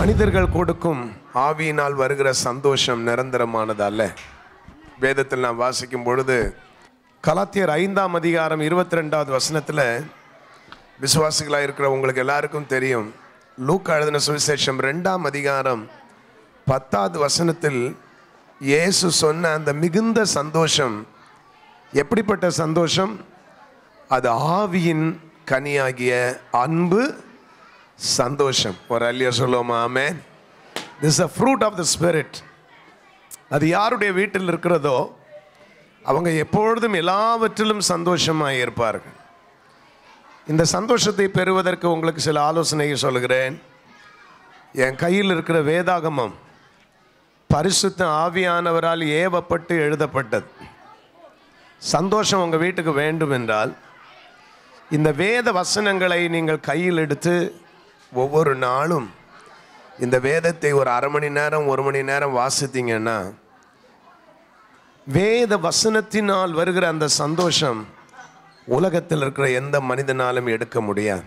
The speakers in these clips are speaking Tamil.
மனிதர்கள் கொடுக்கும் ஆவியினால் வருகிற சந்தோஷம் நிரந்தரமானது அல்ல வேதத்தில் நாம் வாசிக்கும் பொழுது கலாத்தியர் ஐந்தாம் அதிகாரம் இருபத்தி ரெண்டாவது வசனத்தில் விசுவாசிகளாக இருக்கிற உங்களுக்கு எல்லாருக்கும் தெரியும் லூக்கா எழுதின சுவிசேஷம் ரெண்டாம் அதிகாரம் பத்தாவது வசனத்தில் இயேசு சொன்ன அந்த மிகுந்த சந்தோஷம் எப்படிப்பட்ட சந்தோஷம் அது ஆவியின் கனியாகிய அன்பு சந்தோஷம் ஒரு அல்லியா சொல்லுவோமா ஆமே this a fruit of the spirit அது யாருடைய வீட்டில் இருக்கிறதோ அவங்க எப்பொழுதும் எல்லாவற்றிலும் சந்தோஷமாக இருப்பார்கள் இந்த சந்தோஷத்தை பெறுவதற்கு உங்களுக்கு சில ஆலோசனையை சொல்கிறேன் என் கையில் இருக்கிற வேதாகமம் பரிசுத்த ஆவியானவரால் ஏவப்பட்டு எழுதப்பட்டது சந்தோஷம் உங்கள் வீட்டுக்கு வேண்டும் என்றால் இந்த வேத வசனங்களை நீங்கள் கையில் எடுத்து ஒவ்வொரு நாளும் இந்த வேதத்தை ஒரு அரை மணி நேரம் ஒரு மணி நேரம் வாசித்தீங்கன்னா வேத வசனத்தினால் வருகிற அந்த சந்தோஷம் உலகத்தில் இருக்கிற எந்த மனிதனாலும் எடுக்க முடியாது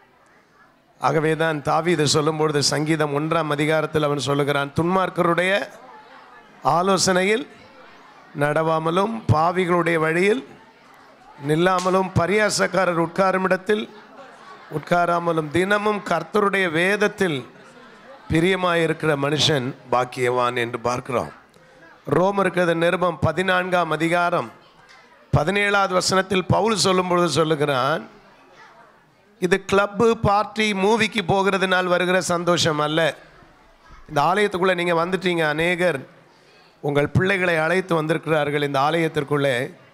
ஆகவே தான் தாவீது சொல்லும்பொழுது சங்கீதம் ஒன்றாம் அதிகாரத்தில் அவன் சொல்லுகிறான் துன்மார்க்கருடைய ஆலோசனையில் நடவாமலும் பாவிகளுடைய வழியில் நில்லாமலும் பரியாசக்காரர் உட்காரும் இடத்தில் உட்காராமலும் தினமும் கர்த்தருடைய வேதத்தில் பிரியமாயிருக்கிற மனுஷன் பாக்கியவான் என்று பார்க்கிறோம் ரோமருக்கு அது நிருபம் பதினான்காம் அதிகாரம் பதினேழாவது வசனத்தில் பவுல் சொல்லும்பொழுது சொல்லுகிறான் இது கிளப்பு பார்ட்டி மூவிக்கு போகிறதுனால் வருகிற சந்தோஷம் அல்ல இந்த ஆலயத்துக்குள்ளே நீங்கள் வந்துட்டீங்க அநேகர் உங்கள் பிள்ளைகளை அழைத்து வந்திருக்கிறார்கள் இந்த ஆலயத்திற்குள்ளே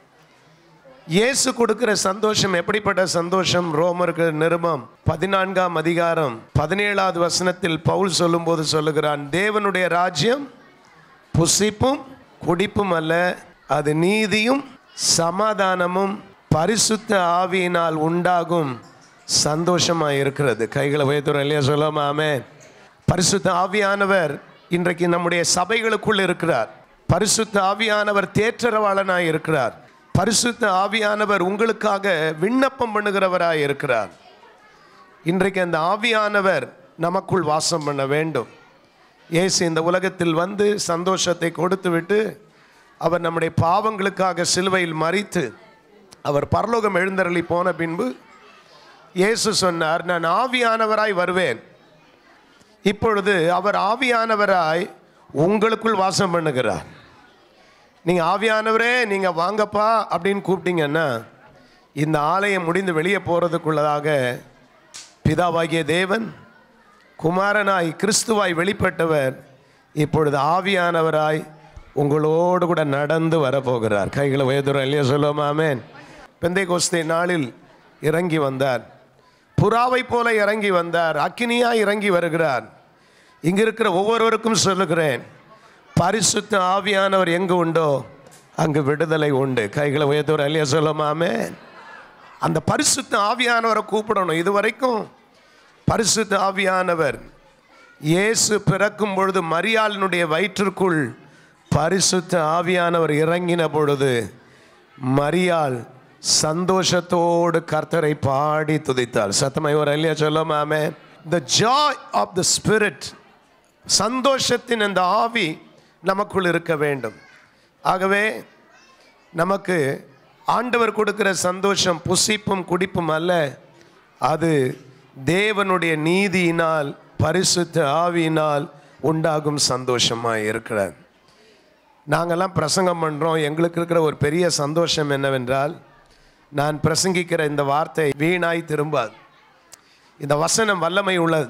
இயேசு கொடுக்கிற சந்தோஷம் எப்படிப்பட்ட சந்தோஷம் ரோமருக்கு நிருபம் பதினான்காம் அதிகாரம் பதினேழாவது வசனத்தில் பவுல் சொல்லும்போது சொல்லுகிறான் தேவனுடைய ராஜ்யம் புசிப்பும் குடிப்பும் அல்ல அது நீதியும் சமாதானமும் பரிசுத்த ஆவியினால் உண்டாகும் சந்தோஷமா இருக்கிறது கைகளை உயர்த்துறோம் இல்லையா சொல்லாமாமே பரிசுத்த ஆவியானவர் இன்றைக்கு நம்முடைய சபைகளுக்குள் இருக்கிறார் பரிசுத்த ஆவியானவர் தேற்றரவாளனாய் இருக்கிறார் பரிசுத்த ஆவியானவர் உங்களுக்காக விண்ணப்பம் பண்ணுகிறவராய் இருக்கிறார் இன்றைக்கு அந்த ஆவியானவர் நமக்குள் வாசம் பண்ண வேண்டும் இயேசு இந்த உலகத்தில் வந்து சந்தோஷத்தை கொடுத்துவிட்டு அவர் நம்முடைய பாவங்களுக்காக சிலுவையில் மறித்து அவர் பரலோகம் எழுந்தருளி போன பின்பு இயேசு சொன்னார் நான் ஆவியானவராய் வருவேன் இப்பொழுது அவர் ஆவியானவராய் உங்களுக்குள் வாசம் பண்ணுகிறார் நீங்கள் ஆவியானவரே நீங்கள் வாங்கப்பா அப்படின்னு கூப்பிட்டீங்கன்னா இந்த ஆலயம் முடிந்து வெளியே போகிறதுக்குள்ளதாக பிதாவாகிய தேவன் குமாரனாய் கிறிஸ்துவாய் வெளிப்பட்டவர் இப்பொழுது ஆவியானவராய் உங்களோடு கூட நடந்து வரப்போகிறார் கைகளை உயர்துற இல்லையா சொல்லுவோமாமேன் பெந்தை கோஸ்தே நாளில் இறங்கி வந்தார் புறாவை போல இறங்கி வந்தார் அக்கினியாய் இறங்கி வருகிறார் இங்க இருக்கிற ஒவ்வொருவருக்கும் சொல்லுகிறேன் பரிசுத்த ஆவியானவர் எங்கு உண்டோ அங்கு விடுதலை உண்டு கைகளை உயர்த்துற இல்லையா சொல்லுமாமே அந்த பரிசுத்த ஆவியானவரை கூப்பிடணும் இது வரைக்கும் பரிசுத்த ஆவியானவர் இயேசு பிறக்கும் பொழுது மரியாளினுடைய வயிற்றிற்குள் பரிசுத்த ஆவியானவர் இறங்கின பொழுது மரியாள் சந்தோஷத்தோடு கர்த்தரை பாடி துதித்தாள் சத்தமாய் ஒரு இல்லையா சொல்லுமாமே the joy of the spirit சந்தோஷத்தின் அந்த ஆவி நமக்குள் இருக்க வேண்டும் ஆகவே நமக்கு ஆண்டவர் கொடுக்கிற சந்தோஷம் புசிப்பும் குடிப்பும் அல்ல அது தேவனுடைய நீதியினால் பரிசுத்த ஆவியினால் உண்டாகும் சந்தோஷமாக இருக்கிறார் நாங்கள்லாம் பிரசங்கம் பண்ணுறோம் எங்களுக்கு இருக்கிற ஒரு பெரிய சந்தோஷம் என்னவென்றால் நான் பிரசங்கிக்கிற இந்த வார்த்தை வீணாய் திரும்பாது இந்த வசனம் வல்லமை உள்ளது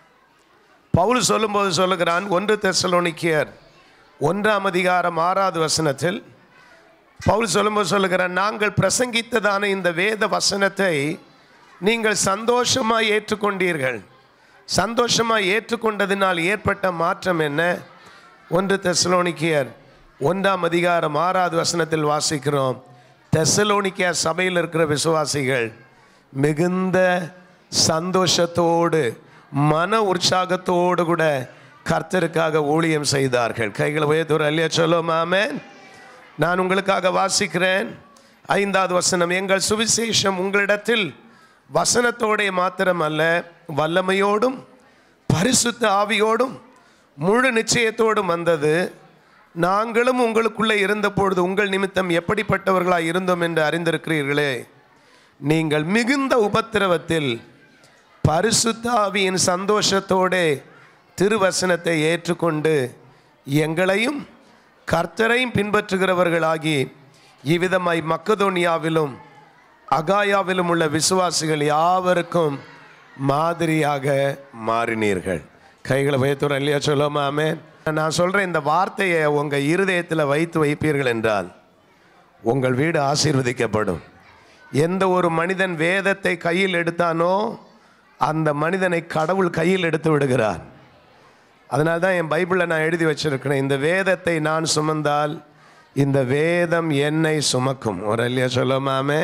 பவுல் சொல்லும்போது சொல்லுகிறான் ஒன்று தெசலோனிக்கியர் ஒன்றாம் அதிகாரம் ஆறாவது வசனத்தில் பவுல் சொல்லும்போது சொல்லுகிறான் நாங்கள் பிரசங்கித்ததான இந்த வேத வசனத்தை நீங்கள் சந்தோஷமாக ஏற்றுக்கொண்டீர்கள் சந்தோஷமாக ஏற்றுக்கொண்டதினால் ஏற்பட்ட மாற்றம் என்ன ஒன்று தெசலோனிக்கியர் ஒன்றாம் அதிகாரம் ஆறாவது வசனத்தில் வாசிக்கிறோம் தெசலோனிக்கியா சபையில் இருக்கிற விசுவாசிகள் மிகுந்த சந்தோஷத்தோடு மன உற்சாகத்தோடு கூட கர்த்தருக்காக ஊழியம் செய்தார்கள் கைகளை உயர்த்துற அல்லையா சொல்லுமாமே நான் உங்களுக்காக வாசிக்கிறேன் ஐந்தாவது வசனம் எங்கள் சுவிசேஷம் உங்களிடத்தில் வசனத்தோடைய மாத்திரம் அல்ல வல்லமையோடும் பரிசுத்த ஆவியோடும் முழு நிச்சயத்தோடும் வந்தது நாங்களும் உங்களுக்குள்ளே இருந்தபொழுது உங்கள் நிமித்தம் எப்படிப்பட்டவர்களாய் இருந்தோம் என்று அறிந்திருக்கிறீர்களே நீங்கள் மிகுந்த உபத்திரவத்தில் பரிசுத்த ஆவியின் சந்தோஷத்தோடே திருவசனத்தை ஏற்றுக்கொண்டு எங்களையும் கர்த்தரையும் பின்பற்றுகிறவர்களாகி இவ்விதமாய் மக்கதோனியாவிலும் அகாயாவிலும் உள்ள விசுவாசிகள் யாவருக்கும் மாதிரியாக மாறினீர்கள் கைகளை வைத்தோம் இல்லையா சொல்லுமாமே நான் சொல்கிறேன் இந்த வார்த்தையை உங்கள் இருதயத்தில் வைத்து வைப்பீர்கள் என்றால் உங்கள் வீடு ஆசீர்வதிக்கப்படும் எந்த ஒரு மனிதன் வேதத்தை கையில் எடுத்தானோ அந்த மனிதனை கடவுள் கையில் எடுத்து விடுகிறார் அதனால தான் என் பைபிளில் நான் எழுதி வச்சிருக்கிறேன் இந்த வேதத்தை நான் சுமந்தால் இந்த வேதம் என்னை சுமக்கும் ஒரு இல்லையா சொல்லுமாமே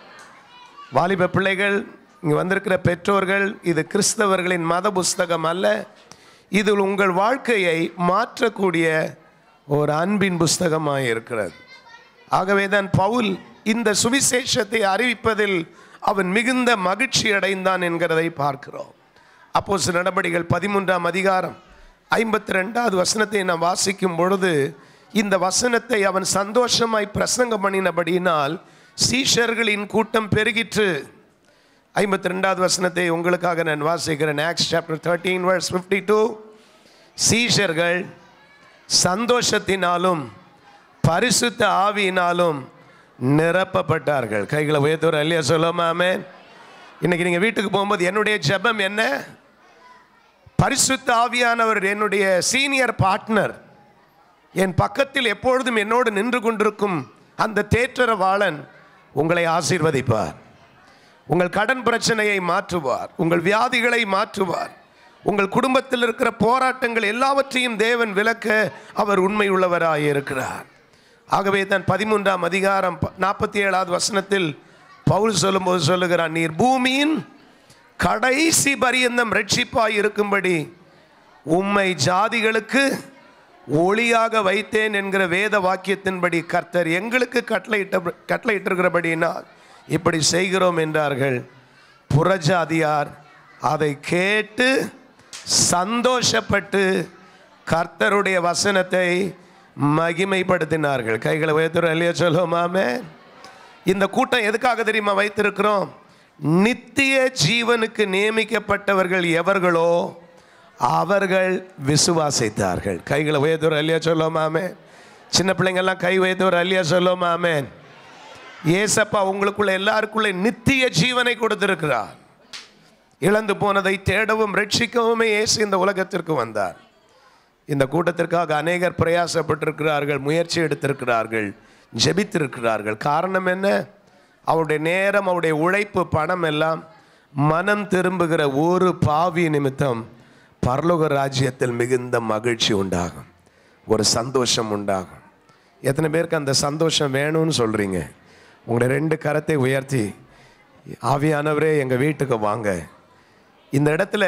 வாலிப பிள்ளைகள் இங்கே வந்திருக்கிற பெற்றோர்கள் இது கிறிஸ்தவர்களின் மத புஸ்தகம் அல்ல இது உங்கள் வாழ்க்கையை மாற்றக்கூடிய ஒரு அன்பின் புஸ்தகமாக இருக்கிறது ஆகவே தான் பவுல் இந்த சுவிசேஷத்தை அறிவிப்பதில் அவன் மிகுந்த மகிழ்ச்சி அடைந்தான் என்கிறதை பார்க்கிறோம் அப்போ சில நடபடிகள் பதிமூன்றாம் அதிகாரம் ஐம்பத்தி ரெண்டாவது வசனத்தை நாம் வாசிக்கும் பொழுது இந்த வசனத்தை அவன் சந்தோஷமாய் பிரசங்கம் பண்ணினபடியினால் சீஷர்களின் கூட்டம் பெருகிற்று ஐம்பத்தி ரெண்டாவது வசனத்தை உங்களுக்காக நான் வாசிக்கிறேன் Acts chapter thirteen verse fifty two சீஷர்கள் சந்தோஷத்தினாலும் பரிசுத்த ஆவியினாலும் நிரப்பப்பட்டார்கள் கைகளை உயர்த்தவர் இல்லையா சொல்லாமே இன்னைக்கு நீங்கள் வீட்டுக்கு போகும்போது என்னுடைய ஜெபம் என்ன பரிசுத்த ஆவியானவர் என்னுடைய சீனியர் பார்ட்னர் என் பக்கத்தில் எப்பொழுதும் என்னோடு நின்று கொண்டிருக்கும் அந்த தேற்றரவாளன் உங்களை ஆசீர்வதிப்பார் உங்கள் கடன் பிரச்சனையை மாற்றுவார் உங்கள் வியாதிகளை மாற்றுவார் உங்கள் குடும்பத்தில் இருக்கிற போராட்டங்கள் எல்லாவற்றையும் தேவன் விளக்க அவர் உண்மை உள்ளவராய் இருக்கிறார் ஆகவே தான் பதிமூன்றாம் அதிகாரம் நாற்பத்தி ஏழாவது வசனத்தில் பவுல் சொல்லும்போது சொல்லுகிறான் நீர் பூமியின் கடைசி பரியந்தம் ரட்சிப்பாய் இருக்கும்படி உம்மை ஜாதிகளுக்கு ஒளியாக வைத்தேன் என்கிற வேத வாக்கியத்தின்படி கர்த்தர் எங்களுக்கு கட்டளையிட்ட கட்டளையிட்டிருக்கிறபடினால் இப்படி செய்கிறோம் என்றார்கள் புறஜாதியார் அதை கேட்டு சந்தோஷப்பட்டு கர்த்தருடைய வசனத்தை மகிமைப்படுத்தினார்கள் கைகளை உயர்த்துறோம் இல்லையா சொல்லுவோமாமே இந்த கூட்டம் எதுக்காக தெரியுமா வைத்திருக்கிறோம் நித்திய ஜீவனுக்கு நியமிக்கப்பட்டவர்கள் எவர்களோ அவர்கள் விசுவாசித்தார்கள் கைகளை உயர்த்துற இல்லையா சொல்லுவோமாமே சின்ன பிள்ளைங்கள்லாம் கை உயர்த்துற இல்லையா சொல்லுவோமாமே ஏசப்பா உங்களுக்குள்ள எல்லாருக்குள்ள நித்திய ஜீவனை கொடுத்திருக்கிறார் இழந்து போனதை தேடவும் ரட்சிக்கவுமே இயேசு இந்த உலகத்திற்கு வந்தார் இந்த கூட்டத்திற்காக அநேகர் பிரயாசப்பட்டிருக்கிறார்கள் முயற்சி எடுத்திருக்கிறார்கள் ஜெபித்திருக்கிறார்கள் காரணம் என்ன அவருடைய நேரம் அவருடைய உழைப்பு பணம் எல்லாம் மனம் திரும்புகிற ஒரு பாவி நிமித்தம் பரலோக ராஜ்யத்தில் மிகுந்த மகிழ்ச்சி உண்டாகும் ஒரு சந்தோஷம் உண்டாகும் எத்தனை பேருக்கு அந்த சந்தோஷம் வேணும்னு சொல்கிறீங்க உங்களுடைய ரெண்டு கரத்தை உயர்த்தி ஆவியானவரே எங்கள் வீட்டுக்கு வாங்க இந்த இடத்துல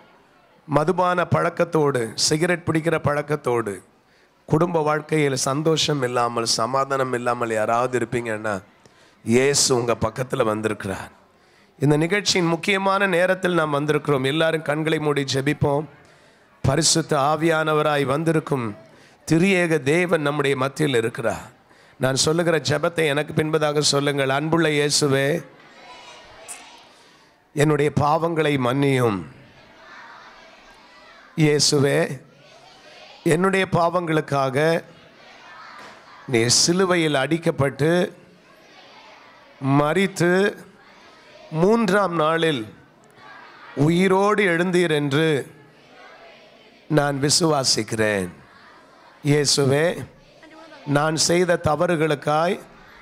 மதுபான பழக்கத்தோடு சிகரெட் பிடிக்கிற பழக்கத்தோடு குடும்ப வாழ்க்கையில் சந்தோஷம் இல்லாமல் சமாதானம் இல்லாமல் யாராவது இருப்பீங்கன்னா இயேசு உங்கள் பக்கத்தில் வந்திருக்கிறார் இந்த நிகழ்ச்சியின் முக்கியமான நேரத்தில் நாம் வந்திருக்கிறோம் எல்லாரும் கண்களை மூடி ஜெபிப்போம் பரிசுத்த ஆவியானவராய் வந்திருக்கும் திரியேக தேவன் நம்முடைய மத்தியில் இருக்கிறார் நான் சொல்லுகிற ஜெபத்தை எனக்கு பின்பதாக சொல்லுங்கள் அன்புள்ள இயேசுவே என்னுடைய பாவங்களை மன்னியும் இயேசுவே என்னுடைய பாவங்களுக்காக நீ சிலுவையில் அடிக்கப்பட்டு மறித்து மூன்றாம் நாளில் உயிரோடு எழுந்தீர் என்று நான் விசுவாசிக்கிறேன் இயேசுவே நான் செய்த தவறுகளுக்காய்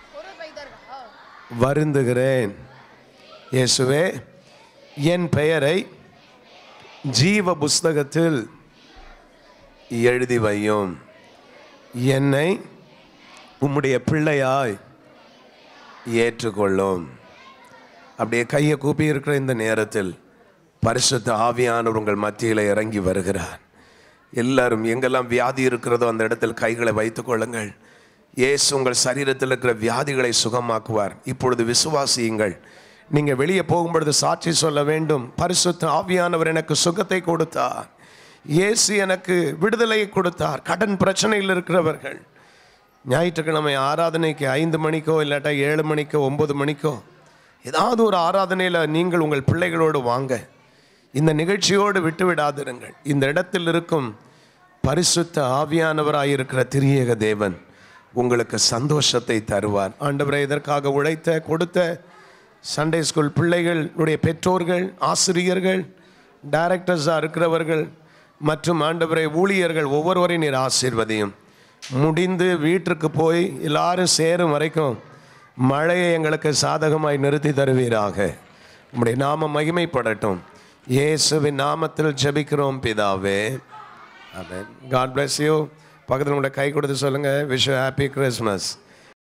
வருந்துகிறேன் இயேசுவே என் பெயரை ஜீவ புஸ்தகத்தில் எழுதி வையும் என்னை உம்முடைய பிள்ளையாய் ஏற்றுக்கொள்ளும் அப்படியே கையை கூப்பி இருக்கிற இந்த நேரத்தில் பரிசுத்த ஆவியானவர் உங்கள் மத்தியில் இறங்கி வருகிறார் எல்லாரும் எங்கெல்லாம் வியாதி இருக்கிறதோ அந்த இடத்தில் கைகளை வைத்துக் கொள்ளுங்கள் இயேசு உங்கள் சரீரத்தில் இருக்கிற வியாதிகளை சுகமாக்குவார் இப்பொழுது விசுவாசியுங்கள் நீங்கள் வெளியே போகும்பொழுது சாட்சி சொல்ல வேண்டும் பரிசுத்த ஆவியானவர் எனக்கு சுகத்தை கொடுத்தார் இயேசு எனக்கு விடுதலையை கொடுத்தார் கடன் பிரச்சனையில் இருக்கிறவர்கள் ஞாயிற்றுக்கிழமை ஆராதனைக்கு ஐந்து மணிக்கோ இல்லாட்டா ஏழு மணிக்கோ ஒன்பது மணிக்கோ ஏதாவது ஒரு ஆராதனையில் நீங்கள் உங்கள் பிள்ளைகளோடு வாங்க இந்த நிகழ்ச்சியோடு விட்டு விடாதிருங்கள் இந்த இடத்தில் இருக்கும் பரிசுத்த ஆவியானவராயிருக்கிற திரியேக தேவன் உங்களுக்கு சந்தோஷத்தை தருவார் ஆண்டவரை இதற்காக உழைத்த கொடுத்த சண்டே ஸ்கூல் பிள்ளைகளுடைய பெற்றோர்கள் ஆசிரியர்கள் டைரக்டர்ஸாக இருக்கிறவர்கள் மற்றும் ஆண்டவரை ஊழியர்கள் ஒவ்வொருவரையும் நீர் ஆசீர்வதியும் முடிந்து வீட்டிற்கு போய் எல்லாரும் சேரும் வரைக்கும் மழையை எங்களுக்கு சாதகமாய் நிறுத்தி தருவீராக உம்முடைய நாமம் மகிமைப்படட்டும் இயேசுவின் நாமத்தில் ஜெபிக்கிறோம் பிதாவே அமேன் காட் bless யூ பக்கத்தில் உங்களை கை கொடுத்து சொல்லுங்கள் விஷ் ஹாப்பி கிறிஸ்மஸ்